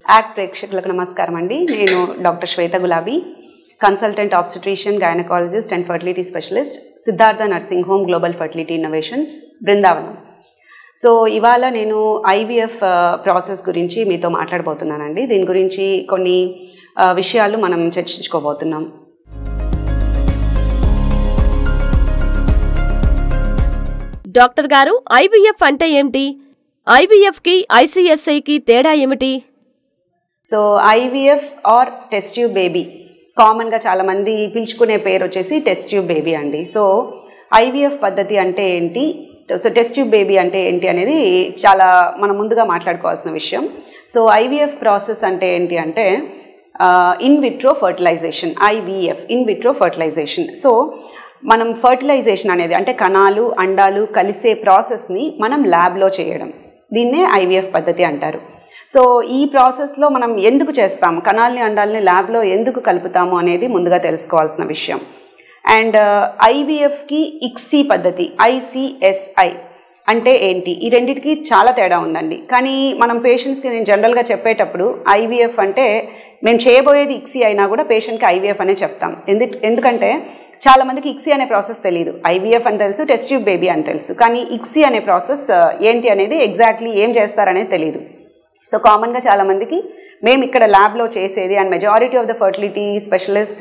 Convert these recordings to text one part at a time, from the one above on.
act ప్రేక్షకులకు నమస్కారం అండి నేను doctor Shweta Gulabi consultant obstetrician gynaecologist and fertility specialist Siddhartha nursing home global fertility innovations Brindavanam so ఇవాళ నేను ఐవీఎఫ్ ప్రాసెస్ గురించి మీతో మాట్లాడబోతున్నానండి దీని గురించి కొన్ని ఆ, విషయాలు మనం చర్చించుకోబోతున్నాం డాక్టర్ గారు ఐవీఎఫ్ అంటే ఏమిటి ఐవీఎఫ్కి ఐసీఎస్ఐకి తేడా ఏమిటి so IVF or test tube baby కామన్గా చాలామంది పిలుచుకునే పేరు వచ్చేసి టెస్ట్ ట్యూబ్ బేబీ అండి సో ఐవీఎఫ్ పద్ధతి అంటే ఏంటి సో టెస్ట్ ట్యూబ్ బేబీ అంటే ఏంటి అనేది చాలా మనం ముందుగా మాట్లాడుకోవాల్సిన విషయం సో ఐవీఎఫ్ ప్రాసెస్ అంటే ఏంటి అంటే in vitro fertilisation IVF in vitro fertilisation so మనం ఫర్టిలైజేషన్ అనేది అంటే కణాలు అండాలు కలిసే ప్రాసెస్ని మనం ల్యాబ్లో చేయడం దీన్నే ఐవీఎఫ్ పద్ధతి అంటారు సో ఈ ప్రాసెస్లో మనం ఎందుకు చేస్తాం కణాలని అండాలని ల్యాబ్లో ఎందుకు కలుపుతాము అనేది ముందుగా తెలుసుకోవాల్సిన విషయం అండ్ ఐవీఎఫ్కి ఇక్సీ పద్ధతి ఐసిఎస్ఐ అంటే ఏంటి ఈ రెండింటికి చాలా తేడా ఉందండి కానీ మనం పేషెంట్స్కి నేను జనరల్గా చెప్పేటప్పుడు ఐవీఎఫ్ అంటే మేము చేయబోయేది ఇక్సీ అయినా కూడా పేషెంట్కి ఐవీఎఫ్ అనే చెప్తాం ఎందు ఎందుకంటే చాలా మందికి ఇక్సీ అనే ప్రాసెస్ తెలియదు ఐవీఎఫ్ అని తెలుసు టెస్ట్ ట్యూబ్ బేబీ అని తెలుసు కానీ ఇక్సీ అనే ప్రాసెస్ ఏంటి అనేది ఎగ్జాక్ట్లీ ఏం చేస్తారనేది తెలియదు సో కామన్గా చాలామందికి మేము ఇక్కడ ల్యాబ్లో చేసేది and majority of the fertility specialist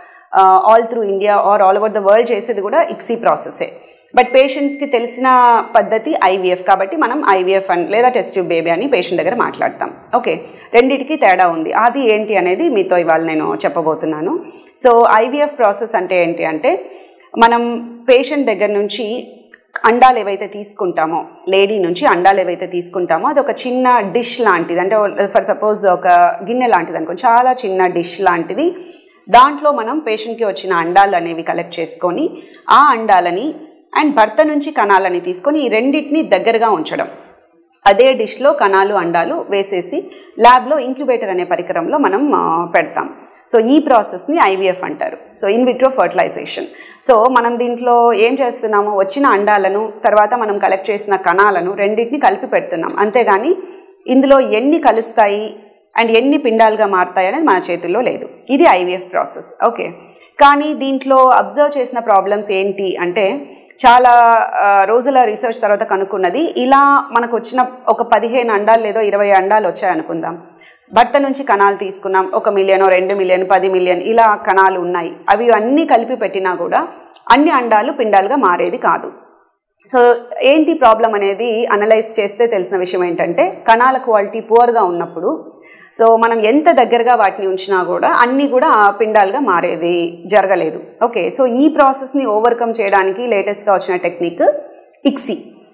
all through India or all over the world చేసేది కూడా ఇక్సీ ప్రాసెసే బట్ పేషెంట్స్కి తెలిసిన పద్ధతి ఐవీఎఫ్ కాబట్టి మనం ఐవీఎఫ్ అని లేదా టెస్ట్ ట్యూబ్ బేబీ అని పేషెంట్ దగ్గర మాట్లాడతాం ఓకే రెండిటికి తేడా ఉంది అది ఏంటి అనేది మీతో ఇవాళ నేను చెప్పబోతున్నాను సో ఐవీఎఫ్ ప్రాసెస్ అంటే ఏంటి అంటే మనం పేషెంట్ దగ్గర నుంచి అండాలు ఏవైతే తీసుకుంటామో లేడీ నుంచి అండాలు ఏవైతే తీసుకుంటామో అది ఒక చిన్న డిష్ లాంటిది అంటే ఫర్ సపోజ్ ఒక గిన్నె లాంటిది అనుకో చాలా చిన్న డిష్ లాంటిది దాంట్లో మనం పేషెంట్కి వచ్చిన అండాలు అనేవి కలెక్ట్ చేసుకొని ఆ అండాలని అండ్ భర్త నుంచి కణాలని తీసుకొని ఈ రెండింటిని దగ్గరగా ఉంచడం అదే డిష్లో కణాలు అండాలు వేసేసి ల్యాబ్లో ఇంక్యుబేటర్ అనే పరికరంలో మనం ఆ, పెడతాం సో ఈ ప్రాసెస్ని ఐవీఎఫ్ అంటారు so in vitro fertilisation so మనం దీంట్లో ఏం చేస్తున్నాము వచ్చిన అండాలను తర్వాత మనం కలెక్ట్ చేసిన కణాలను రెండింటిని కలిపి పెడుతున్నాం అంతేగాని ఇందులో ఎన్ని కలుస్తాయి అండ్ ఎన్ని పిండాలుగా మారుతాయి అనేది మన చేతుల్లో లేదు ఇది ఐవీఎఫ్ ప్రాసెస్ ఓకే కానీ దీంట్లో అబ్జర్వ్ చేసిన ప్రాబ్లమ్స్ ఏంటి అంటే చాలా ఆ, రోజుల రీసెర్చ్ తర్వాత కనుక్కున్నది ఇలా మనకు వచ్చిన ఒక పదిహేను అండాలు లేదో ఇరవై అండాలు వచ్చాయనుకుందాం భర్త నుంచి కణాలు తీసుకున్నాం ఒక మిలియన్ రెండు మిలియన్ పది మిలియన్ ఇలా కణాలు ఉన్నాయి అవి అన్నీ కలిపి పెట్టినా కూడా అన్ని అండాలు పిండాలుగా మారేది కాదు సో ఏంటి ప్రాబ్లం అనేది అనలైజ్ చేస్తే తెలిసిన విషయం ఏంటంటే కణాల క్వాలిటీ పువర్గా ఉన్నప్పుడు సో మనం ఎంత దగ్గరగా వాటిని ఉంచినా కూడా అన్నీ కూడా ఆ పిండాలుగా మారేది జరగలేదు ఓకే సో ఈ ప్రాసెస్ని ఓవర్కమ్ చేయడానికి లేటెస్ట్గా వచ్చిన technique ICSI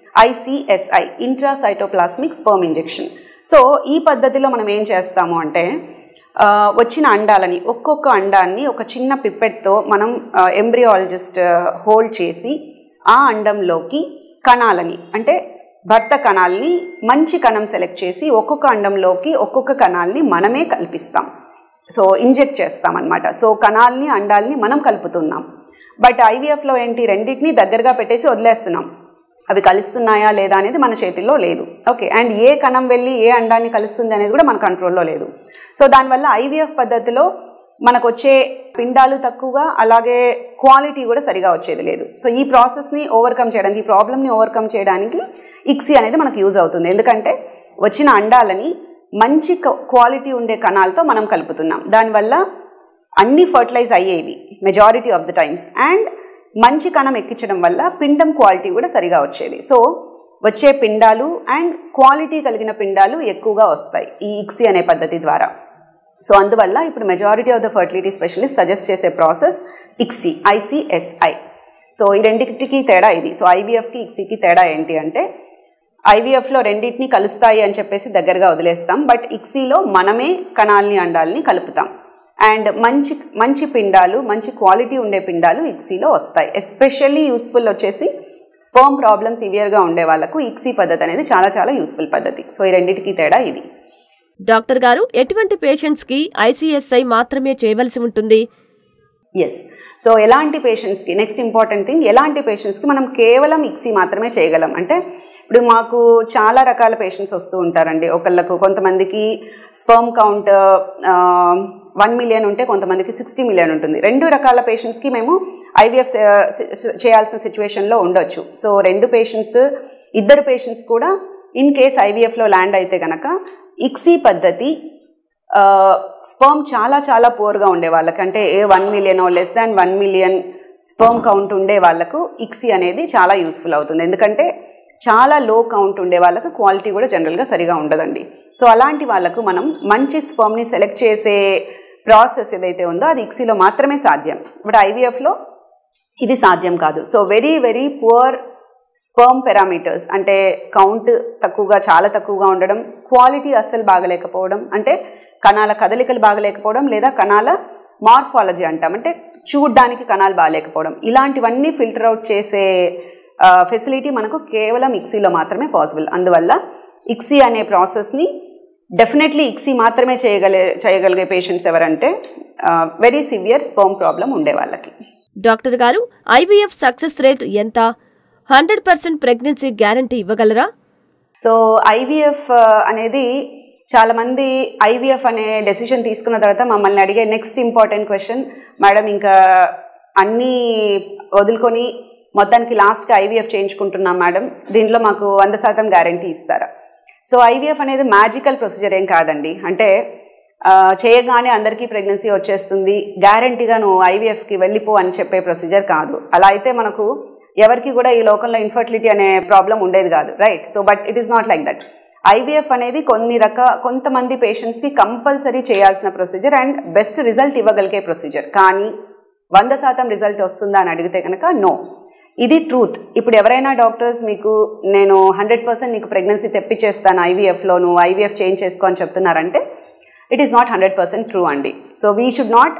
ICSI intracytoplasmic sperm injection so ఈ పద్ధతిలో మనం ఏం చేస్తాము అంటే ఆ, వచ్చిన అండాలని ఒక్కొక్క అండాన్ని ఒక చిన్న పిప్పెట్తో మనం ఎంబ్రియాలజిస్ట్ హోల్డ్ చేసి ఆ అండంలోకి కణాలని అంటే భర్త కణాలని మంచి కణం సెలెక్ట్ చేసి ఒక్కొక్క అండంలోకి ఒక్కొక్క కణాలని మనమే కల్పిస్తాం సో ఇంజెక్ట్ చేస్తాం అనమాట సో కణాలని అండాలని మనం కలుపుతున్నాం బట్ ఐవీఎఫ్లో ఏంటి రెండింటిని దగ్గరగా పెట్టేసి వదిలేస్తున్నాం అవి కలుస్తున్నాయా లేదా అనేది మన చేతిలో లేదు ఓకే అండ్ ఏ కణం వెళ్ళి ఏ అండాన్ని కలుస్తుంది అనేది కూడా మన కంట్రోల్లో లేదు సో దానివల్ల ఐవీఎఫ్ పద్ధతిలో మనకు వచ్చే పిండాలు తక్కువగా అలాగే క్వాలిటీ కూడా సరిగా వచ్చేది లేదు సో ఈ ప్రాసెస్ని ఓవర్కమ్ చేయడానికి ఈ ప్రాబ్లమ్ని ఓవర్కమ్ చేయడానికి ఇక్సీ అనేది మనకు యూజ్ అవుతుంది ఎందుకంటే వచ్చిన అండాలని మంచి క్వాలిటీ ఉండే కణాలతో మనం కలుపుతున్నాం దానివల్ల అన్ని ఫర్టిలైజ్ అయ్యేవి majority of the times and మంచి కణం ఎక్కించడం వల్ల పిండం క్వాలిటీ కూడా సరిగా వచ్చేది సో వచ్చే పిండాలు అండ్ క్వాలిటీ కలిగిన పిండాలు ఎక్కువగా వస్తాయి ఈ ఇక్సీ అనే పద్ధతి ద్వారా సో అందువల్ల ఇప్పుడు majority of the fertility specialist suggest చేసే ప్రాసెస్ ఇక్సీ ఐసిఎస్ఐ సో ఈ రెండింటికి తేడా ఇది సో ఐవీఎఫ్కి ఇక్సీకి తేడా ఏంటి అంటే ఐవీఎఫ్లో రెండింటిని కలుస్తాయి అని చెప్పేసి దగ్గరగా వదిలేస్తాం బట్ ఇక్సీలో మనమే కణాలని అండాలని కలుపుతాం అండ్ మంచి మంచి పిండాలు మంచి క్వాలిటీ ఉండే పిండాలు ఇక్సీలో వస్తాయి ఎస్పెషల్లీ యూస్ఫుల్ వచ్చేసి స్పర్మ్ ప్రాబ్లమ్ సివియర్గా ఉండే వాళ్ళకు ఇక్సీ పద్ధతి అనేది చాలా చాలా యూస్ఫుల్ పద్ధతి సో ఈ రెండింటికి తేడా ఇది డాక్టర్ గారు ఎటువంటి పేషెంట్స్కి ఐసీఎస్ఐ మాత్రమే చేయవలసి ఉంటుంది ఎస్ సో ఎలాంటి పేషెంట్స్కి నెక్స్ట్ ఇంపార్టెంట్ థింగ్ ఎలాంటి పేషెంట్స్కి మనం కేవలం ఇక్సీ మాత్రమే చేయగలం అంటే ఇప్పుడు మాకు చాలా రకాల పేషెంట్స్ వస్తూ ఉంటారండి ఒకళ్ళకు కొంతమందికి స్పర్మ్ కౌంట్ వన్ మిలియన్ ఉంటే కొంతమందికి సిక్స్టీ మిలియన్ ఉంటుంది రెండు రకాల పేషెంట్స్కి మేము ఐవీఎఫ్ చేయాల్సిన సిచ్యువేషన్లో ఉండొచ్చు సో రెండు పేషెంట్స్ ఇద్దరు పేషెంట్స్ కూడా ఇన్ కేస్ ఐవీఎఫ్లో ల్యాండ్ అయితే కనుక ఇక్సీ పద్ధతి స్పర్మ్ చాలా చాలా పూర్గా ఉండే వాళ్ళకి అంటే a one million less than one million sperm count ఉండే వాళ్ళకు ఇక్సీ అనేది చాలా యూస్ఫుల్ అవుతుంది ఎందుకంటే చాలా లో కౌంట్ ఉండే వాళ్ళకు క్వాలిటీ కూడా జనరల్గా సరిగా ఉండదండి సో అలాంటి వాళ్ళకు మనం మంచి స్పర్మ్ని సెలెక్ట్ చేసే ప్రాసెస్ ఏదైతే ఉందో అది ఇక్సీలో మాత్రమే సాధ్యం బట్ ఐవీఎఫ్లో ఇది సాధ్యం కాదు so very very poor sperm parameters అంటే కౌంట్ తక్కువగా చాలా తక్కువగా ఉండడం క్వాలిటీ అస్సలు బాగలేకపోవడం అంటే కణాల కదలికలు బాగలేకపోవడం లేదా కణాల మార్ఫాలజీ అంటాం అంటే చూడ్డానికి కణాలు బాగలేకపోవడం ఇలాంటివన్నీ ఫిల్టర్ అవుట్ చేసే ఫెసిలిటీ మనకు కేవలం ఇక్సీలో మాత్రమే పాసిబుల్ అందువల్ల ఇక్సీ అనే ప్రాసెస్ని డెఫినెట్లీ ఇక్సీ మాత్రమే చేయగలే చేయగలిగే పేషెంట్స్ ఎవరంటే వెరీ సివియర్ స్పర్మ్ ప్రాబ్లం ఉండే వాళ్ళకి డాక్టర్ గారు ఐవీఎఫ్ సక్సెస్ రేట్ ఎంత హండ్రెడ్ పర్సెంట్ ప్రెగ్నెన్సీ గ్యారంటీ ఇవ్వగలరా సో ఐవీఎఫ్ అనేది చాలామంది ఐవీఎఫ్ అనే డెసిషన్ తీసుకున్న తర్వాత మమ్మల్ని అడిగే నెక్స్ట్ ఇంపార్టెంట్ క్వశ్చన్ మేడం ఇంకా అన్నీ వదులుకొని మొత్తానికి లాస్ట్కి ఐవీఎఫ్ చేయించుకుంటున్నాం మేడం దీంట్లో మాకు వంద శాతం గ్యారంటీ ఇస్తారా సో ఐవీఎఫ్ అనేది మ్యాజికల్ ప్రొసీజర్ ఏం కాదండి అంటే చేయగానే అందరికీ ప్రెగ్నెన్సీ వచ్చేస్తుంది గ్యారంటీగా నువ్వు ఐవీఎఫ్కి వెళ్ళిపో అని చెప్పే ప్రొసీజర్ కాదు అలా అయితే మనకు ఎవరికి కూడా ఈ లోకంలో ఇన్ఫర్టిలిటీ అనే ప్రాబ్లం ఉండేది కాదు right so but it is not like that IVF అనేది కొన్ని రక కొంతమంది పేషెంట్స్కి కంపల్సరీ చేయాల్సిన ప్రొసీజర్ అండ్ బెస్ట్ రిజల్ట్ ఇవ్వగలిగే ప్రొసీజర్ కానీ వంద శాతం రిజల్ట్ వస్తుందా అని అడిగితే కనుక నో ఇది ట్రూత్ ఇప్పుడు ఎవరైనా డాక్టర్స్ మీకు నేను హండ్రెడ్ పర్సెంట్ నీకు ప్రెగ్నెన్సీ తెప్పించేస్తాను ఐవీఎఫ్లో నువ్వు ఐవీఎఫ్ చేంజ్ చేసుకో అని చెప్తున్నారంటే it is not hundred percent true అండి so we should not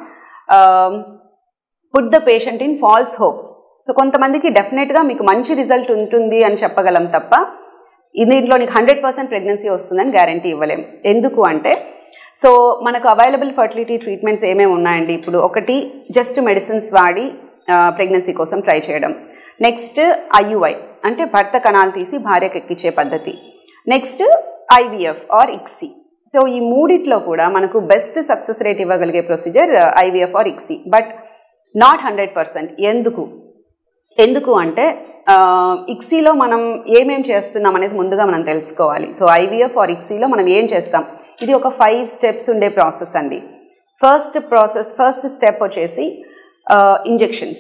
put the patient in false hopes so కొంతమందికి డెఫినెట్గా మీకు మంచి రిజల్ట్ ఉంటుంది అని చెప్పగలం తప్ప దీంట్లో నీకు హండ్రెడ్ పర్సెంట్ ప్రెగ్నెన్సీ వస్తుందని గ్యారంటీ ఇవ్వలేం ఎందుకు అంటే సో మనకు అవైలబుల్ ఫర్టిలిటీ ట్రీట్మెంట్స్ ఏమేమి ఉన్నాయండి ఇప్పుడు ఒకటి జస్ట్ మెడిసిన్స్ వాడి ప్రెగ్నెన్సీ కోసం ట్రై చేయడం నెక్స్ట్ ఐయుఐ అంటే భర్త కణాలు తీసి భార్యకు ఎక్కించే పద్ధతి next IVF or ICSI so ఈ మూడిట్లో కూడా మనకు బెస్ట్ సక్సెస్ రేట్ ఇవ్వగలిగే procedure IVF or ICSI but not hundred percent ఎందుకు ఎందుకు అంటే ఇక్సీలో మనం ఏమేం చేస్తున్నాం అనేది ముందుగా మనం తెలుసుకోవాలి సో ఐవీఎఫ్ ఆర్ ఇక్సీలో మనం ఏం చేస్తాం ఇది ఒక ఫైవ్ స్టెప్స్ ఉండే ప్రాసెస్ అండి ఫస్ట్ ప్రాసెస్ ఫస్ట్ స్టెప్ వచ్చేసి ఇంజెక్షన్స్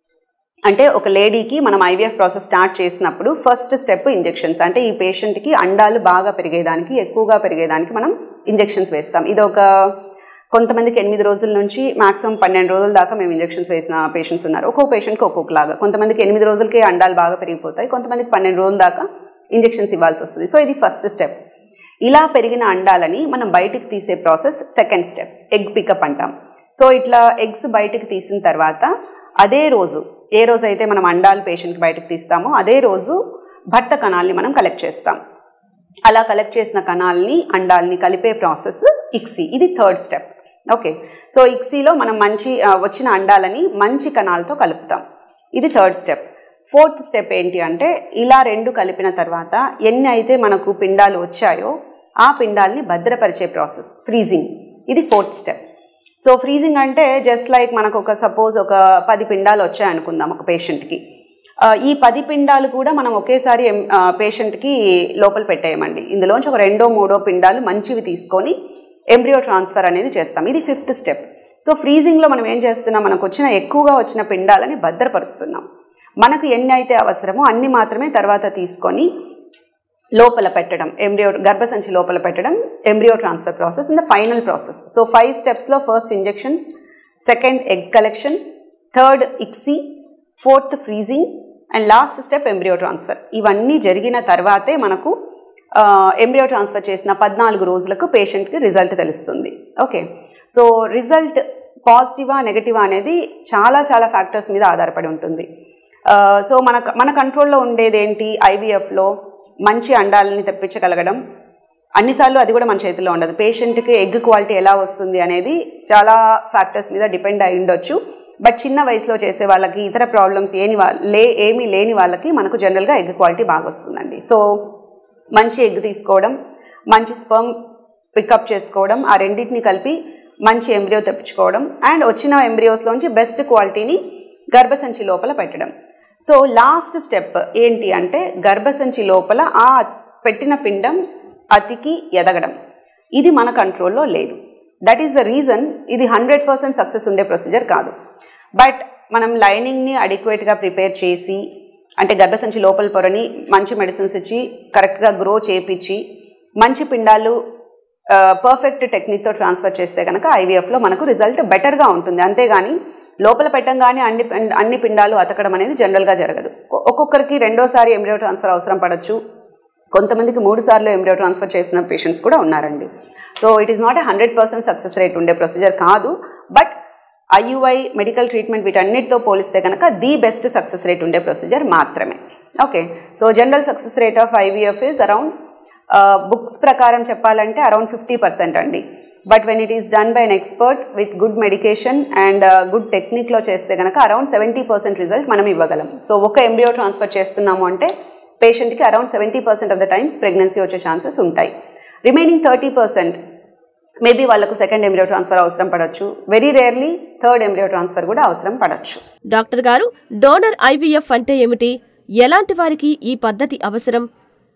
అంటే ఒక లేడీకి మనం ఐవీఎఫ్ ప్రాసెస్ స్టార్ట్ చేసినప్పుడు ఫస్ట్ స్టెప్ ఇంజెక్షన్స్ అంటే ఈ పేషెంట్కి అండాలు బాగా పెరిగేదానికి ఎక్కువగా పెరిగేదానికి మనం ఇంజెక్షన్స్ వేస్తాం ఇది ఒక కొంతమందికి ఎనిమిది రోజుల నుంచి మాక్సిమం పన్నెండు రోజుల దాకా మేము ఇంజెక్షన్స్ వేసిన పేషెంట్స్ ఉన్నారు ఒక్కొక్క పేషెంట్కి ఒక్కొక్కలాగా కొంతమందికి ఎనిమిది రోజులకే అండాలు బాగా పెరిగిపోతాయి కొంతమందికి పన్నెండు రోజుల దాకా ఇంజెక్షన్స్ ఇవ్వాల్సి వస్తుంది సో ఇది ఫస్ట్ స్టెప్ ఇలా పెరిగిన అండాలని మనం బయటికి తీసే process second step egg pickup అంటాం సో ఇట్లా ఎగ్స్ బయటికి తీసిన తర్వాత అదే రోజు ఏ రోజు అయితే మనం అండాలు పేషెంట్కి బయటకు తీస్తామో అదే రోజు భర్త కణాలని మనం కలెక్ట్ చేస్తాం అలా కలెక్ట్ చేసిన కణాలని అండాలని కలిపే ప్రాసెస్ ఇక్సీ ఇది థర్డ్ స్టెప్ ఓకే సో ఇక్సీలో మనం మంచి వచ్చిన అండాలని మంచి కణాలతో కలుపుతాం ఇది థర్డ్ స్టెప్ ఫోర్త్ స్టెప్ ఏంటి అంటే ఇలా రెండు కలిపిన తర్వాత ఎన్ని అయితే మనకు పిండాలు వచ్చాయో ఆ పిండాలని భద్రపరిచే ప్రాసెస్ ఫ్రీజింగ్ ఇది ఫోర్త్ స్టెప్ సో ఫ్రీజింగ్ అంటే జస్ట్ లైక్ మనకు ఒక సపోజ్ ఒక పది పిండాలు వచ్చాయనుకుందాం ఒక పేషెంట్కి ఈ పది పిండాలు కూడా మనం ఒకేసారి పేషెంట్కి లోపల పెట్టేయమండి ఇందులోంచి ఒక రెండో మూడో పిండాలు మంచివి తీసుకొని ఎంబ్రియో ట్రాన్స్ఫర్ అనేది చేస్తాం ఇది ఫిఫ్త్ స్టెప్ సో ఫ్రీజింగ్లో మనం ఏం చేస్తున్నాం మనకు వచ్చిన ఎక్కువగా వచ్చిన పిండాలని భద్రపరుస్తున్నాం మనకు ఎన్ని అయితే అవసరమో అన్ని మాత్రమే తర్వాత తీసుకొని లోపల పెట్టడం ఎంబ్రియో గర్భసంచి లోపల పెట్టడం embryo transfer process in the final process so five స్టెప్స్లో first injections second egg collection third ICSI fourth freezing and last step embryo transfer ఇవన్నీ జరిగిన తర్వాతే మనకు ఎంబ్రియో ట్రాన్స్ఫర్ చేసిన పద్నాలుగు రోజులకు పేషెంట్కి రిజల్ట్ తెలుస్తుంది ఓకే సో రిజల్ట్ పాజిటివా నెగటివా అనేది చాలా చాలా ఫ్యాక్టర్స్ మీద ఆధారపడి ఉంటుంది సో మన మన కంట్రోల్లో ఉండేది ఏంటి ఐవీఎఫ్లో మంచి అండాలని తెప్పించగలగడం అన్నిసార్లు అది కూడా మన చేతిలో ఉండదు పేషెంట్కి ఎగ్ క్వాలిటీ ఎలా వస్తుంది అనేది చాలా ఫ్యాక్టర్స్ మీద డిపెండ్ అయి ఉండొచ్చు బట్ చిన్న వయసులో చేసే వాళ్ళకి ఇతర ప్రాబ్లమ్స్ ఏని వా లే ఏమీ లేని వాళ్ళకి మనకు జనరల్గా ఎగ్ క్వాలిటీ బాగా వస్తుందండి సో మంచి ఎగ్ తీసుకోవడం మంచి స్పర్మ్ పికప్ చేసుకోవడం ఆ రెండింటిని కలిపి మంచి ఎంబ్రియో తెప్పించుకోవడం అండ్ వచ్చిన ఎంబ్రియోస్లోంచి బెస్ట్ క్వాలిటీని గర్భసంచి లోపల పెట్టడం సో లాస్ట్ స్టెప్ ఏంటి అంటే గర్భసంచి లోపల ఆ పెట్టిన పిండం అతికి ఎదగడం ఇది మన కంట్రోల్లో లేదు దట్ ఈస్ ద రీజన్ ఇది హండ్రెడ్ పర్సెంట్ సక్సెస్ ఉండే ప్రొసీజర్ కాదు బట్ మనం లైనింగ్ని అడిక్వేట్గా ప్రిపేర్ చేసి అంటే గర్భసంచి లోపల పొరని మంచి మెడిసిన్స్ ఇచ్చి కరెక్ట్గా గ్రో చేపించి మంచి పిండాలు పర్ఫెక్ట్ టెక్నిక్తో ట్రాన్స్ఫర్ చేస్తే కనుక ఐవీఎఫ్లో మనకు రిజల్ట్ బెటర్గా ఉంటుంది అంతేగాని లోపల పెట్టంగానే అన్ని పిం- అన్ని పిండాలు అతకడం అనేది జనరల్గా జరగదు ఒ- ఒక్కొక్కరికి రెండోసారి ఎంబ్రియో ట్రాన్స్ఫర్ అవసరం పడవచ్చు కొంతమందికి మూడు సార్లు ఎంబ్రియో ట్రాన్స్ఫర్ చేసిన పేషెంట్స్ కూడా ఉన్నారండి so it is not a hundred percent success rate ఉండే ప్రొసీజర్ కాదు బట్ ఐయుఐ మెడికల్ ట్రీట్మెంట్ వీటన్నిటితో పోలిస్తే కనుక ది బెస్ట్ సక్సెస్ రేట్ ఉండే ప్రొసీజర్ మాత్రమే okay so general success rate of IVF is around books ప్రకారం చెప్పాలంటే అరౌండ్ ఫిఫ్టీ పర్సెంట్ అండి but when it is done by an expert with good medication and good టెక్నిక్లో చేస్తే కనుక around seventy percent result మనం ఇవ్వగలం so ఒక embryo transfer చేస్తున్నాము అంటే పేషెంట్కి around seventy percent of the times pregnancy వచ్చే ఛాన్సెస్ ఉంటాయి రిమైనింగ్ థర్టీ పర్సెంట్ మేబీ వాళ్ళకు సెకండ్ ఎంబ్రియో ట్రాన్స్ఫర్ అవసరం పడవచ్చు very rarely third embryo transfer కూడా అవసరం పడవచ్చు డాక్టర్ గారు డోనర్ ఐవీఎఫ్ అంటే ఏమిటి ఎలాంటి వారికి ఈ పద్ధతి అవసరం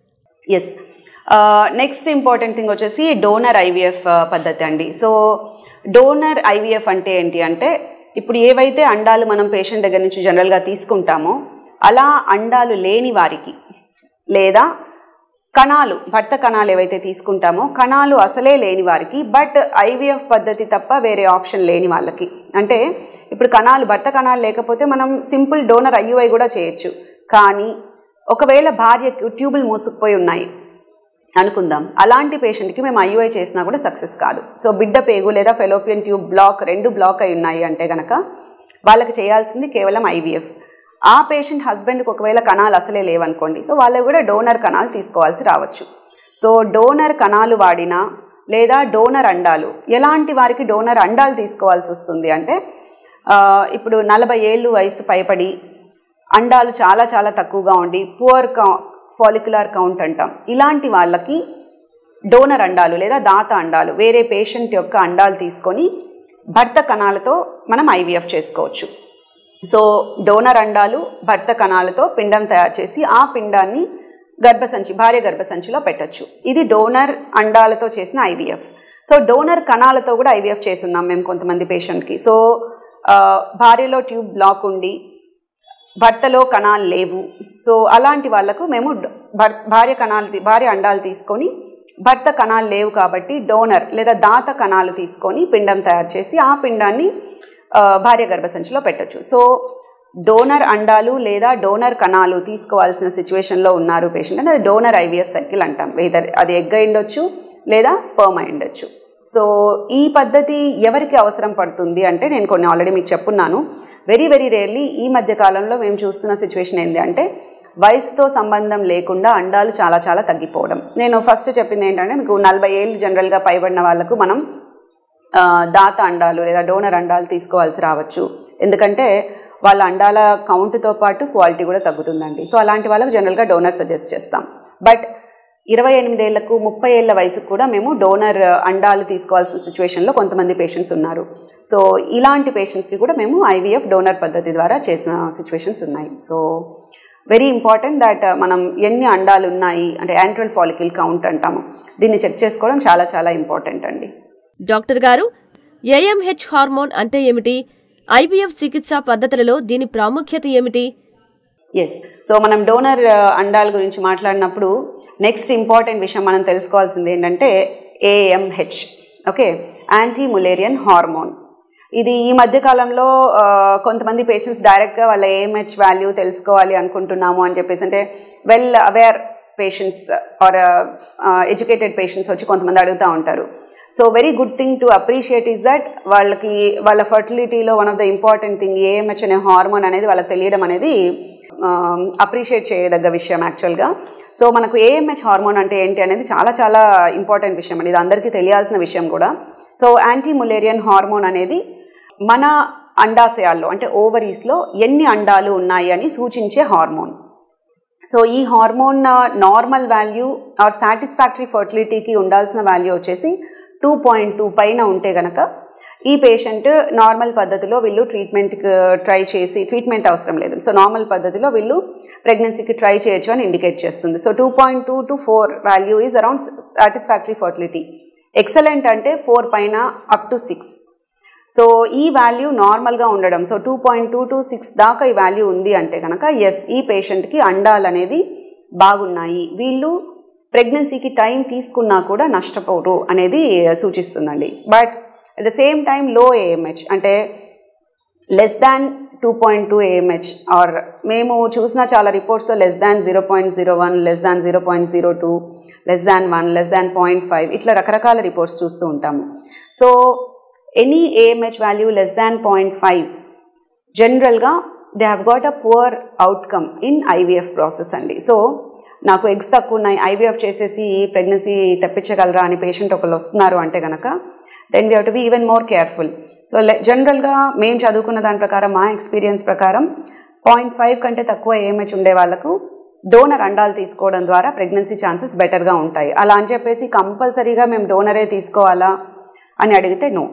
ఎస్ నెక్స్ట్ ఇంపార్టెంట్ థింగ్ వచ్చేసి డోనర్ ఐవీఎఫ్ పద్ధతి అండి సో డోనర్ ఐవీఎఫ్ అంటే ఏంటి అంటే ఇప్పుడు ఏవైతే అండాలు మనం పేషెంట్ దగ్గర నుంచి జనరల్గా తీసుకుంటామో అలా అండాలు లేని వారికి లేదా కణాలు భర్త కణాలు ఏవైతే తీసుకుంటామో కణాలు అసలే లేని వారికి బట్ ఐవీఎఫ్ పద్ధతి తప్ప వేరే ఆప్షన్ లేని వాళ్ళకి అంటే ఇప్పుడు కణాలు భర్త కణాలు లేకపోతే మనం సింపుల్ డోనర్ ఐయుఐ కూడా చేయొచ్చు కానీ ఒకవేళ భార్యకు ట్యూబులు మూసుకుపోయి ఉన్నాయి అనుకుందాం అలాంటి పేషెంట్కి మేము ఐయుఐ చేసినా కూడా సక్సెస్ కాదు సో బిడ్డ పేగు లేదా ఫెలోపియన్ ట్యూబ్ బ్లాక్ రెండు బ్లాక్ అయి ఉన్నాయి అంటే గనక వాళ్ళకి చేయాల్సింది కేవలం ఐవీఎఫ్ ఆ పేషెంట్ హస్బెండ్కి ఒకవేళ కణాలు అసలే లేవనుకోండి సో వాళ్ళకి కూడా డోనర్ కణాలు తీసుకోవాల్సి రావచ్చు సో డోనర్ కణాలు వాడినా లేదా డోనర్ అండాలు ఎలాంటి వారికి డోనర్ అండాలు తీసుకోవాల్సి వస్తుంది అంటే ఆ, ఇప్పుడు నలభై ఏళ్ళు వయసు పైబడి అండాలు చాలా చాలా తక్కువగా ఉండి పువర్ కౌ ఫాలిక్యులర్ కౌంట్ అంటాం ఇలాంటి వాళ్ళకి డోనర్ అండాలు లేదా దాత అండాలు వేరే పేషెంట్ యొక్క అండాలు తీసుకొని భర్త కణాలతో మనం ఐవీఎఫ్ చేసుకోవచ్చు సో డోనర్ అండాలు భర్త కణాలతో పిండం తయారు చేసి ఆ పిండాన్ని గర్భసంచి భార్య గర్భసంచిలో పెట్టొచ్చు ఇది డోనర్ అండాలతో చేసిన ఐవీఎఫ్ సో డోనర్ కణాలతో కూడా ఐవీఎఫ్ చేస్తున్నాం మేము కొంతమంది పేషెంట్కి సో ఆ, భార్యలో ట్యూబ్ బ్లాక్ ఉండి భర్తలో కణాలు లేవు సో అలాంటి వాళ్ళకు మేము డ- భర్- భార్య కణాలు తీ- భార్య అండాలు తీసుకొని భర్త కణాలు లేవు కాబట్టి డోనర్ లేదా దాత కణాలు తీసుకొని పిండం తయారు చేసి ఆ పిండాన్ని ఆ, భార్య గర్భసంచిలో పెట్టొచ్చు సో డోనర్ అండాలు లేదా డోనర్ కణాలు తీసుకోవాల్సిన సిచ్యువేషన్లో ఉన్నారు పేషెంట్ అంటే అది డోనర్ ఐవీఎఫ్ సైకిల్ అంటాం వెదర్ అది ఎగ్ అయి ఉండొచ్చు లేదా స్పర్మ్ అయి ఉండొచ్చు సో ఈ పద్ధతి ఎవరికి అవసరం పడుతుంది అంటే నేను కొన్ని ఆల్రెడీ మీకు చెప్పున్నాను వెరీ వెరీ రేర్లీ ఈ మధ్య కాలంలో మేము చూస్తున్న సిచ్యువేషన్ ఏంటి అంటే వయసుతో సంబంధం లేకుండా అండాలు చాలా చాలా తగ్గిపోవడం నేను ఫస్ట్ చెప్పింది ఏంటంటే మీకు నలభై ఏళ్ళు జనరల్గా పైబడిన వాళ్ళకు మనం ఆ, దాత అండాలు లేదా డోనర్ అండాలు తీసుకోవాల్సి రావచ్చు ఎందుకంటే వాళ్ళ అండాల కౌంట్తో పాటు క్వాలిటీ కూడా తగ్గుతుందండి సో అలాంటి వాళ్ళకు జనరల్గా డోనర్ సజెస్ట్ చేస్తాం బట్ ఇరవై ఎనిమిదేళ్లకు ముప్పై ఏళ్ల వయసుకు కూడా మేము డోనర్ అండాలు తీసుకోవాల్సిన సిచ్యువేషన్లో కొంతమంది పేషెంట్స్ ఉన్నారు సో ఇలాంటి పేషెంట్స్కి కూడా మేము ఐవీఎఫ్ డోనర్ పద్ధతి ద్వారా చేసిన సిచ్యువేషన్స్ ఉన్నాయి సో వెరీ ఇంపార్టెంట్ దట్ మనం ఎన్ని అండాలు ఉన్నాయి అంటే యాంట్రల్ ఫాలికల్ కౌంట్ అంటాము దీన్ని చెక్ చేసుకోవడం చాలా చాలా ఇంపార్టెంట్ అండి డాక్టర్ గారు ఏఎంహెచ్ హార్మోన్ అంటే ఏమిటి ఐవీఎఫ్ చికిత్సా పద్ధతులలో దీని ప్రాముఖ్యత ఏమిటి ఎస్ సో మనం డోనర్ అండాల గురించి మాట్లాడినప్పుడు నెక్స్ట్ ఇంపార్టెంట్ విషయం మనం తెలుసుకోవాల్సింది ఏంటంటే AMH okay anti Mullerian hormone ఇది ఈ మధ్య కాలంలో ఆ, కొంతమంది పేషెంట్స్ డైరెక్ట్గా వాళ్ళ ఏఎంహెచ్ వాల్యూ తెలుసుకోవాలి అనుకుంటున్నాము అని చెప్పేసి అంటే well aware patients or educated patients వచ్చి కొంతమంది అడుగుతూ ఉంటారు so very good thing to appreciate is that వాళ్ళకి వాళ్ళ ఫర్టిలిటీలో one of the important thing AMH అనే హార్మోన్ అనేది వాళ్ళకి తెలియడం అనేది అప్రిషియేట్ చేయదగ్గ విషయం యాక్చువల్గా సో మనకు ఏఎంహెచ్ హార్మోన్ అంటే ఏంటి అనేది చాలా చాలా ఇంపార్టెంట్ విషయం అండి ఇది అందరికీ తెలియాల్సిన విషయం కూడా సో యాంటీ ములేరియన్ హార్మోన్ అనేది మన అండాశయాల్లో అంటే ఓవరీస్లో ఎన్ని అండాలు ఉన్నాయి అని సూచించే హార్మోన్ సో ఈ hormone normal value or satisfactory ఫర్టిలిటీకి ఉండాల్సిన వాల్యూ వచ్చేసి టూ పాయింట్ టూ పైన ఉంటే గనక ఈ పేషెంట్ నార్మల్ పద్ధతిలో వీళ్ళు ట్రీట్మెంట్కి ట్రై చేసి ట్రీట్మెంట్ అవసరం లేదు సో నార్మల్ పద్ధతిలో వీళ్ళు ప్రెగ్నెన్సీకి ట్రై చేయొచ్చు అని ఇండికేట్ చేస్తుంది so two point two to four value is around satisfactory fertility excellent అంటే ఫోర్ పైన అప్ టు సిక్స్ సో ఈ వాల్యూ నార్మల్గా ఉండడం so two point two to six దాకా ఈ వాల్యూ ఉంది అంటే కనుక ఎస్ ఈ పేషెంట్కి అండాలు అనేది బాగున్నాయి వీళ్ళు ప్రెగ్నెన్సీకి టైం తీసుకున్నా కూడా నష్టపోరు అనేది సూచిస్తుందండి but at the same time లో ఏఎంహెచ్ అంటే less than two point two AMH or మేము చూసిన చాలా రిపోర్ట్స్లో less than zero point zero one less than zero point zero two less than one less than point five ఇట్లా రకరకాల reports చూస్తూ ఉంటాము so any AMH value less than point five జనరల్గా they have got a poor outcome in IVF process అండి సో నాకు eggs తక్కువ ఉన్నాయి ఐవీఎఫ్ చేసేసి ప్రెగ్నెన్సీ తెప్పించగలరా అని పేషెంట్ ఒకళ్ళు వస్తున్నారు అంటే కనుక then we have to be even more careful so జనరల్గా మేము చదువుకున్న దాని ప్రకారం మా ఎక్స్పీరియన్స్ ప్రకారం పాయింట్ ఫైవ్ కంటే తక్కువ ఏఎంహెచ్ ఉండే వాళ్ళకు డోనర్ అండాలు తీసుకోవడం ద్వారా ప్రెగ్నెన్సీ ఛాన్సెస్ బెటర్గా ఉంటాయి అలా అని చెప్పేసి కంపల్సరీగా మేము డోనరే తీసుకోవాలా అని అడిగితే నో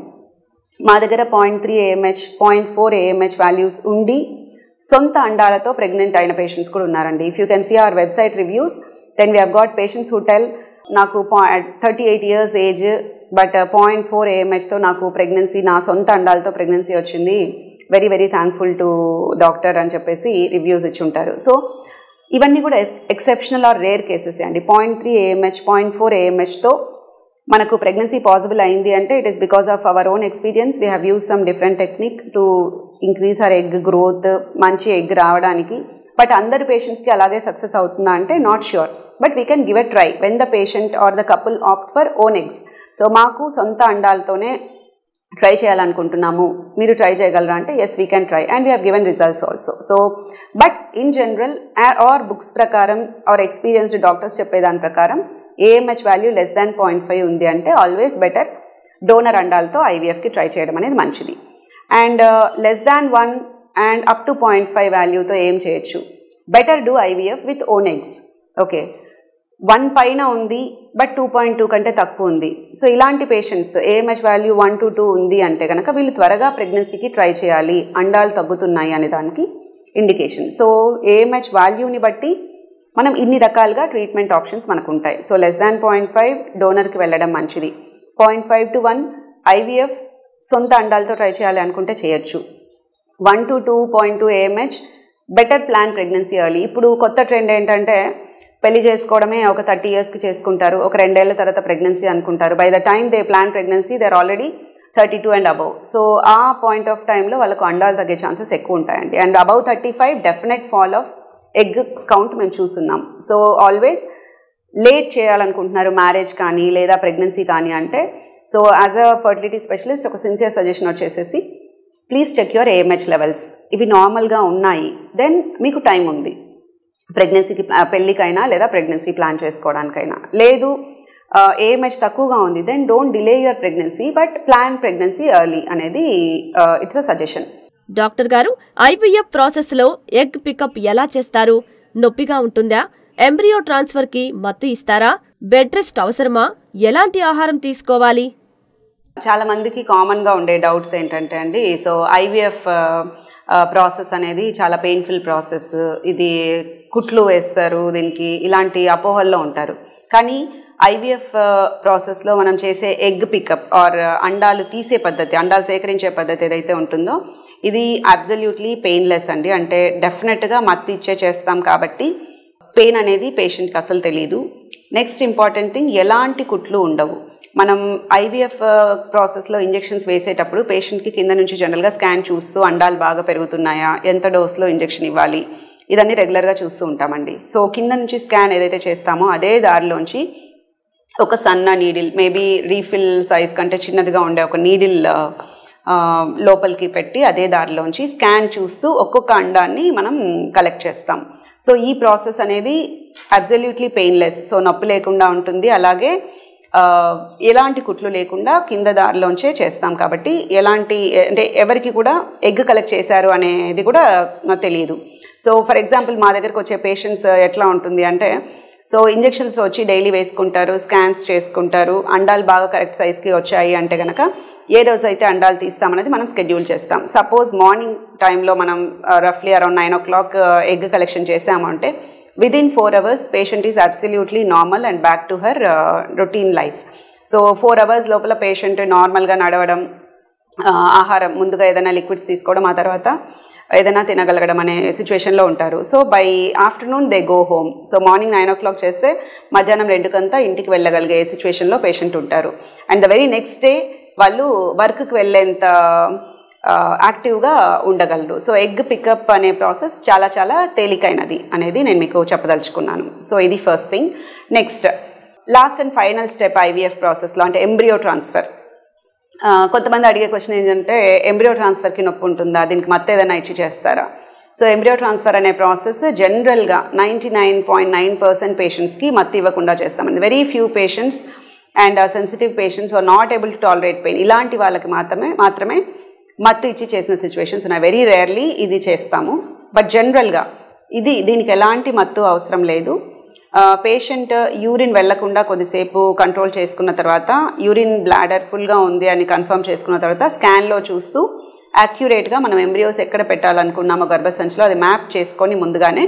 మా దగ్గర point three AMH point four AMH values ఉండి సొంత అండాలతో ప్రెగ్నెంట్ అయిన పేషెంట్స్ కూడా ఉన్నారండి if you can see our website reviews then we have got patients who tell నాకు thirty eight years age but point four ఏఎంహెచ్తో నాకు ప్రెగ్నెన్సీ నా సొంత అండాలతో ప్రెగ్నెన్సీ వచ్చింది very very thankful to doctor అని చెప్పేసి రివ్యూస్ ఇచ్చి ఉంటారు సో ఇవన్నీ కూడా ఎక్సెప్షనల్ ఆర్ రేర్ కేసెస్ అండి point three AMH point four ఏఎంహెచ్తో మనకు ప్రెగ్నెన్సీ పాసిబుల్ అయింది అంటే it is because of our own experience we have use some different technique to increase our egg growth మంచి ఎగ్ రావడానికి but అందరి పేషెంట్స్కి అలాగే సక్సెస్ అవుతుందా అంటే not sure but we can give a try when the patient or the couple opt for own eggs so మాకు సొంత అండాలతోనే ట్రై చేయాలనుకుంటున్నాము మీరు ట్రై చేయగలరా అంటే yes we can try and we have given results also so but in general or books ప్రకారం or experienced doctors చెప్పేదాని ప్రకారం AMH value less than point five ఉంది అంటే ఆల్వేస్ బెటర్ డోనర్ అండాలతో ఐవీఎఫ్కి ట్రై చేయడం అనేది మంచిది and less than one and up to point five వాల్యూతో ఏం చేయొచ్చు better do IVF with own eggs okay one పైన ఉంది బట్ టూ పాయింట్ టూ కంటే తక్కువ ఉంది సో ఇలాంటి patients AMH value one to two ఉంది అంటే కనుక వీళ్ళు త్వరగా ప్రెగ్నెన్సీకి ట్రై చేయాలి అండాలు తగ్గుతున్నాయి అనే దానికి ఇండికేషన్ సో ఏఎంహెచ్ వాల్యూని బట్టి మనం ఇన్ని రకాలుగా ట్రీట్మెంట్ ఆప్షన్స్ మనకు ఉంటాయి so less than point five డోనర్కి వెళ్ళడం మంచిది point five to one IVF సొంత అండాలతో ట్రై చేయాలి అనుకుంటే చేయొచ్చు one to two point two AMH better plan pregnancy early ఇప్పుడు కొత్త ట్రెండ్ ఏంటంటే పెళ్లి చేసుకోవడమే ఒక థర్టీ ఇయర్స్కి చేసుకుంటారు ఒక రెండేళ్ల తర్వాత ప్రెగ్నెన్సీ అనుకుంటారు by the time they plan pregnancy they are already thirty two and above so ఆ పాయింట్ ఆఫ్ టైంలో వాళ్ళకు అండాలు తగ్గే ఛాన్సెస్ ఎక్కువ ఉంటాయండి and above thirty five definite fall of egg count మేము చూస్తున్నాం సో ఆల్వేస్ లేట్ చేయాలనుకుంటున్నారు మ్యారేజ్ కానీ లేదా ప్రెగ్నెన్సీ కానీ అంటే so as a fertility specialist ఒక సిన్సియర్ సజెషన్ వచ్చేసేసి please check your AMH levels ఇవి నార్మల్గా ఉన్నాయి దెన్ మీకు టైం ఉంది ప్రెగ్నెన్సీకి పెళ్ళికైనా లేదా ప్రెగ్నెన్సీ ప్లాన్ చేసుకోవడానికైనా లేదు ఏఎంహెచ్ తక్కువగా ఉంది then don't delay your pregnancy but plan pregnancy early అనేది ఇట్స్ అ సజెషన్ డాక్టర్ గారు ఐవీఎఫ్ ప్రాసెస్లో ఎగ్ పికప్ ఎలా చేస్తారు నొప్పిగా ఉంటుందా ఎంబ్రియో ట్రాన్స్ఫర్కి మత్తు ఇస్తారా బెడ్ రెస్ట్ అవసరమా ఎలాంటి ఆహారం తీసుకోవాలి చాలా మందికి కామన్గా ఉండే డౌట్స్ ఏంటంటే అండి సో ఐవీఎఫ్ ప్రాసెస్ అనేది చాలా పెయిన్ఫుల్ ప్రాసెస్ ఇది కుట్లు వేస్తారు దీనికి ఇలాంటి అపోహల్లో ఉంటారు కానీ ఐవీఎఫ్ ప్రాసెస్లో మనం చేసే ఎగ్ పికప్ ఆర్ అండాలు తీసే పద్ధతి అండాలు సేకరించే పద్ధతి ఏదైతే ఉంటుందో ఇది అబ్జల్యూట్లీ పెయిన్లెస్ అండి అంటే డెఫినెట్గా మత్తు ఇచ్చే చేస్తాం కాబట్టి పెయిన్ అనేది పేషెంట్కి అసలు తెలియదు నెక్స్ట్ ఇంపార్టెంట్ థింగ్ ఎలాంటి కుట్లు ఉండవు మనం ఐవీఎఫ్ ప్రాసెస్లో ఇంజెక్షన్స్ వేసేటప్పుడు పేషెంట్కి కింద నుంచి జనరల్గా స్కాన్ చూస్తూ అండాలు బాగా పెరుగుతున్నాయా ఎంత డోస్లో ఇంజెక్షన్ ఇవ్వాలి ఇదన్నీ రెగ్యులర్గా చూస్తూ ఉంటామండి సో కింద నుంచి స్కాన్ ఏదైతే చేస్తామో అదే దారిలోంచి ఒక సన్న నీడిల్ మేబీ రీఫిల్ సైజ్ కంటే చిన్నదిగా ఉండే ఒక నీడిల్ ఆ, లోపలికి పెట్టి అదే దారిలోంచి స్కాన్ చూస్తూ ఒక్కొక్క అండాన్ని మనం కలెక్ట్ చేస్తాం సో ఈ ప్రాసెస్ అనేది అబ్జల్యూట్లీ పెయిన్లెస్ సో నొప్పి లేకుండా ఉంటుంది అలాగే ఆ, ఎలాంటి కుట్లు లేకుండా కింద దారిలోంచే చేస్తాం కాబట్టి ఎలాంటి అంటే ఎవరికి కూడా ఎగ్ కలెక్ట్ చేశారు అనేది కూడా నాకు తెలియదు సో ఫర్ ఎగ్జాంపుల్ మా దగ్గరకు వచ్చే పేషెంట్స్ ఎట్లా ఉంటుంది అంటే సో ఇంజెక్షన్స్ వచ్చి డైలీ వేసుకుంటారు స్కాన్స్ చేసుకుంటారు అండాలు బాగా కరెక్ట్ సైజ్కి వచ్చాయి అంటే కనుక ఏ రోజు అయితే అండాలు తీస్తామనేది మనం స్కెడ్యూల్ చేస్తాం సపోజ్ మార్నింగ్ టైంలో మనం రఫ్లీ around nine o'clock egg collection చేసాము అంటే within four hours patient is absolutely normal and back to her routine life so four hours లోపల పేషెంట్ నార్మల్గా నడవడం ఆ, ఆహారం ముందుగా ఏదైనా లిక్విడ్స్ తీసుకోవడం ఆ తర్వాత ఏదైనా తినగలగడం అనే సిచ్యువేషన్లో ఉంటారు so by afternoon they go home so morning nine o'clock చేస్తే మధ్యాహ్నం రెండుకంతా ఇంటికి వెళ్ళగలిగే సిచ్యువేషన్లో పేషెంట్ ఉంటారు and the very next day వాళ్ళు వర్క్కి వెళ్ళేంత యాక్టివ్గా ఉండగలరు సో ఎగ్ పికప్ అనే ప్రాసెస్ చాలా చాలా తేలికైనది అనేది నేను మీకు చెప్పదలుచుకున్నాను సో ఇది first thing next last and final step IVF ప్రాసెస్లో అంటే ఎంబ్రియో ట్రాన్స్ఫర్ ఆ, కొంతమంది అడిగే క్వశ్చన్ ఏంటంటే ఎంబ్రియో ట్రాన్స్ఫర్కి నొప్పి ఉంటుందా దీనికి మత్తు ఏదైనా ఇచ్చి చేస్తారా సో ఎంబ్రియో ట్రాన్స్ఫర్ అనే ప్రాసెస్ జనరల్గా ninety nine point nine percent పేషెంట్స్కి మత్తు ఇవ్వకుండా చేస్తామండి very few patients and sensitive patients are not able to tolerate pain ఇలాంటి వాళ్ళకి మాత్రమే మాత్రమే మత్తు ఇచ్చి చేసిన సిచ్యువేషన్స్ ఉన్నాయి వెరీ రేర్లీ ఇది చేస్తాము బట్ జనరల్గా ఇది దీనికి ఎలాంటి మత్తు అవసరం లేదు పేషెంట్ యూరిన్ వెళ్లకుండా కొద్దిసేపు కంట్రోల్ చేసుకున్న తర్వాత యూరిన్ బ్లాడర్ ఫుల్గా ఉంది అని కన్ఫర్మ్ చేసుకున్న తర్వాత స్కాన్లో చూస్తూ యాక్యురేట్గా మనం ఎంబ్రియోస్ ఎక్కడ పెట్టాలనుకున్నామో గర్భసంచిలో అది మ్యాప్ చేసుకొని ముందుగానే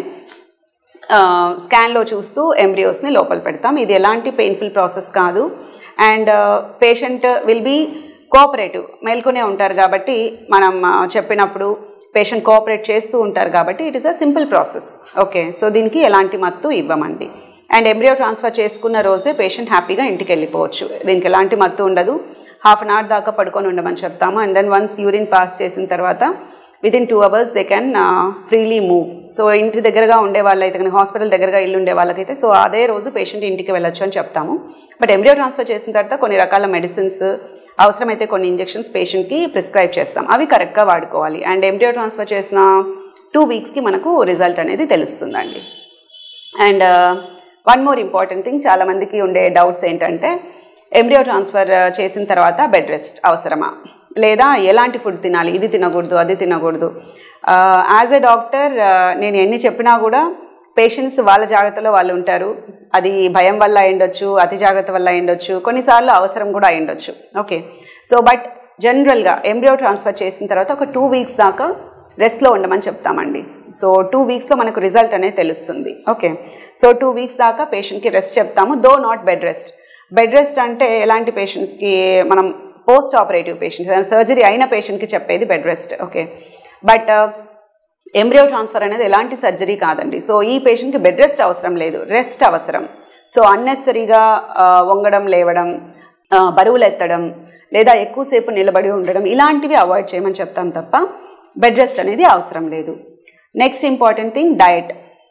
స్కాన్లో చూస్తూ ఎంబ్రియోస్ని లోపల పెడతాం ఇది ఎలాంటి పెయిన్ఫుల్ ప్రాసెస్ కాదు and patient will be cooperative మేల్కొనే ఉంటారు కాబట్టి మనం ఆ, చెప్పినప్పుడు పేషెంట్ కోఆపరేట్ చేస్తూ ఉంటారు కాబట్టి it is a simple process okay so దీనికి ఎలాంటి మత్తు ఇవ్వమండి అండ్ ఎంబ్రియో ట్రాన్స్ఫర్ చేసుకున్న రోజే పేషెంట్ హ్యాపీగా ఇంటికి వెళ్ళిపోవచ్చు దీనికి ఎలాంటి మత్తు ఉండదు హాఫ్ అన్ అవర్ దాకా పడుకొని ఉండమని చెప్తాము and then once urine pass చేసిన తర్వాత within two hours they can freely move so ఇంటి దగ్గరగా ఉండే వాళ్ళైతే కనుక హాస్పిటల్ దగ్గరగా ఇల్లు ఉండే వాళ్ళకైతే సో అదే రోజు పేషెంట్ ఇంటికి వెళ్ళొచ్చు అని చెప్తాము బట్ ఎంబ్రియో ట్రాన్స్ఫర్ చేసిన తర్వాత కొన్ని రకాల మెడిసిన్స్ అవసరమైతే కొన్ని ఇంజెక్షన్స్ పేషెంట్కి ప్రిస్క్రైబ్ చేస్తాం అవి కరెక్ట్గా వాడుకోవాలి అండ్ ఎంబ్రియో ట్రాన్స్ఫర్ చేసిన టూ వీక్స్కి మనకు రిజల్ట్ అనేది తెలుస్తుందండి and one more important thing చాలామందికి ఉండే డౌట్స్ ఏంటంటే ఎంబ్రియో ట్రాన్స్ఫర్ చేసిన తర్వాత బెడ్ రెస్ట్ అవసరమా లేదా ఎలాంటి ఫుడ్ తినాలి ఇది తినకూడదు అది తినకూడదు యాజ్ ఎ డాక్టర్ నేను ఎన్ని చెప్పినా కూడా పేషెంట్స్ వాళ్ళ జాగ్రత్తలో వాళ్ళు ఉంటారు అది భయం వల్ల అయిండొచ్చు అతి జాగ్రత్త వల్ల అయిండొచ్చు కొన్నిసార్లు అవసరం కూడా అయిండొచ్చు ఓకే సో బట్ జనరల్గా ఎంబ్రియో ట్రాన్స్ఫర్ చేసిన తర్వాత ఒక టూ వీక్స్ దాకా రెస్ట్లో ఉండమని చెప్తామండి సో టూ వీక్స్లో మనకు రిజల్ట్ అనేది తెలుస్తుంది ఓకే సో టూ వీక్స్ దాకా పేషెంట్కి రెస్ట్ చెప్తాము though not bed rest bed rest అంటే ఎలాంటి పేషెంట్స్కి మనం పోస్ట్ ఆపరేటివ్ పేషెంట్స్ సర్జరీ అయిన పేషెంట్కి చెప్పేది bed rest okay but embryo transfer అనేది ఎలాంటి సర్జరీ కాదండి సో ఈ పేషెంట్కి బెడ్ రెస్ట్ అవసరం లేదు రెస్ట్ అవసరం సో అన్నెసరీగా వంగడం లేవడం ఆ, బరువులు ఎత్తడం లేదా ఎక్కువసేపు నిలబడి ఉండడం ఇలాంటివి అవాయిడ్ చేయమని చెప్తాం తప్ప బెడ్ రెస్ట్ అనేది అవసరం లేదు next important thing diet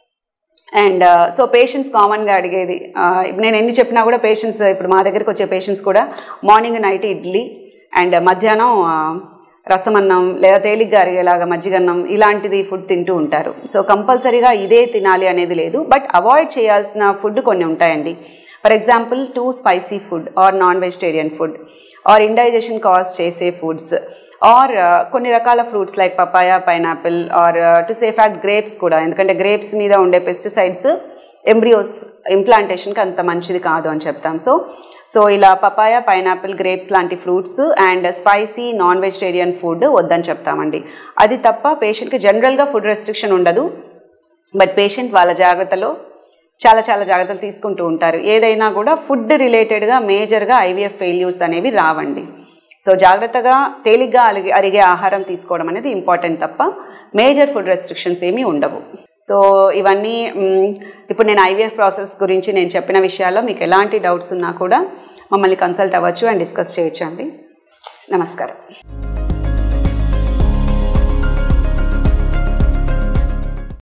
and so patients కామన్గా అడిగేది ఆ, నేను ఎన్ని చెప్పినా కూడా పేషెంట్స్ ఇప్పుడు మా దగ్గరికి వచ్చే పేషెంట్స్ కూడా మార్నింగ్ నైట్ ఇడ్లీ అండ్ మధ్యాహ్నం ఆ, రసమన్నం లేదా తేలిగ్గా అరిగేలాగా మజ్జిగన్నం ఇలాంటిది ఫుడ్ తింటూ ఉంటారు సో కంపల్సరీగా ఇదే తినాలి అనేది లేదు బట్ అవాయిడ్ చేయాల్సిన ఫుడ్ కొన్ని ఉంటాయండి for example too spicy food or non vegetarian food or indigestion cause చేసే ఫుడ్స్ ఆర్ కొన్ని రకాల fruits like papaya pineapple or to safe eat grapes కూడా ఎందుకంటే గ్రేప్స్ మీద ఉండే పెస్టిసైడ్స్ ఎంబ్రియోస్ ఇంప్లాంటేషన్కి అంత మంచిది కాదు అని చెప్తాం సో సో ఇలా పపాయ పైనాపిల్ గ్రేప్స్ లాంటి fruits and spicy non vegetarian food వద్దని చెప్తామండి అది తప్ప పేషెంట్కి జనరల్గా ఫుడ్ రెస్ట్రిక్షన్ ఉండదు బట్ పేషెంట్ వాళ్ళ జాగ్రత్తలో చాలా చాలా జాగ్రత్తలు తీసుకుంటూ ఉంటారు ఏదైనా కూడా ఫుడ్ రిలేటెడ్గా మేజర్గా ఐవీఎఫ్ ఫెయిల్యూర్స్ అనేవి రావండి సో జాగ్రత్తగా తేలిగ్గా అరిగే అరిగే ఆహారం తీసుకోవడం అనేది ఇంపార్టెంట్ తప్ప మేజర్ ఫుడ్ రెస్ట్రిక్షన్స్ ఏమీ ఉండవు సో ఇవన్నీ మ్, ఇప్పుడు నేను ఐవీఎఫ్ ప్రాసెస్ గురించి నేను చెప్పిన విషయాల్లో మీకు ఎలాంటి డౌట్స్ ఉన్నా కూడా మమ్మల్ని కన్సల్ట్ అవ్వచ్చు అండ్ డిస్కస్ చేయొచ్చు అండి నమస్కారం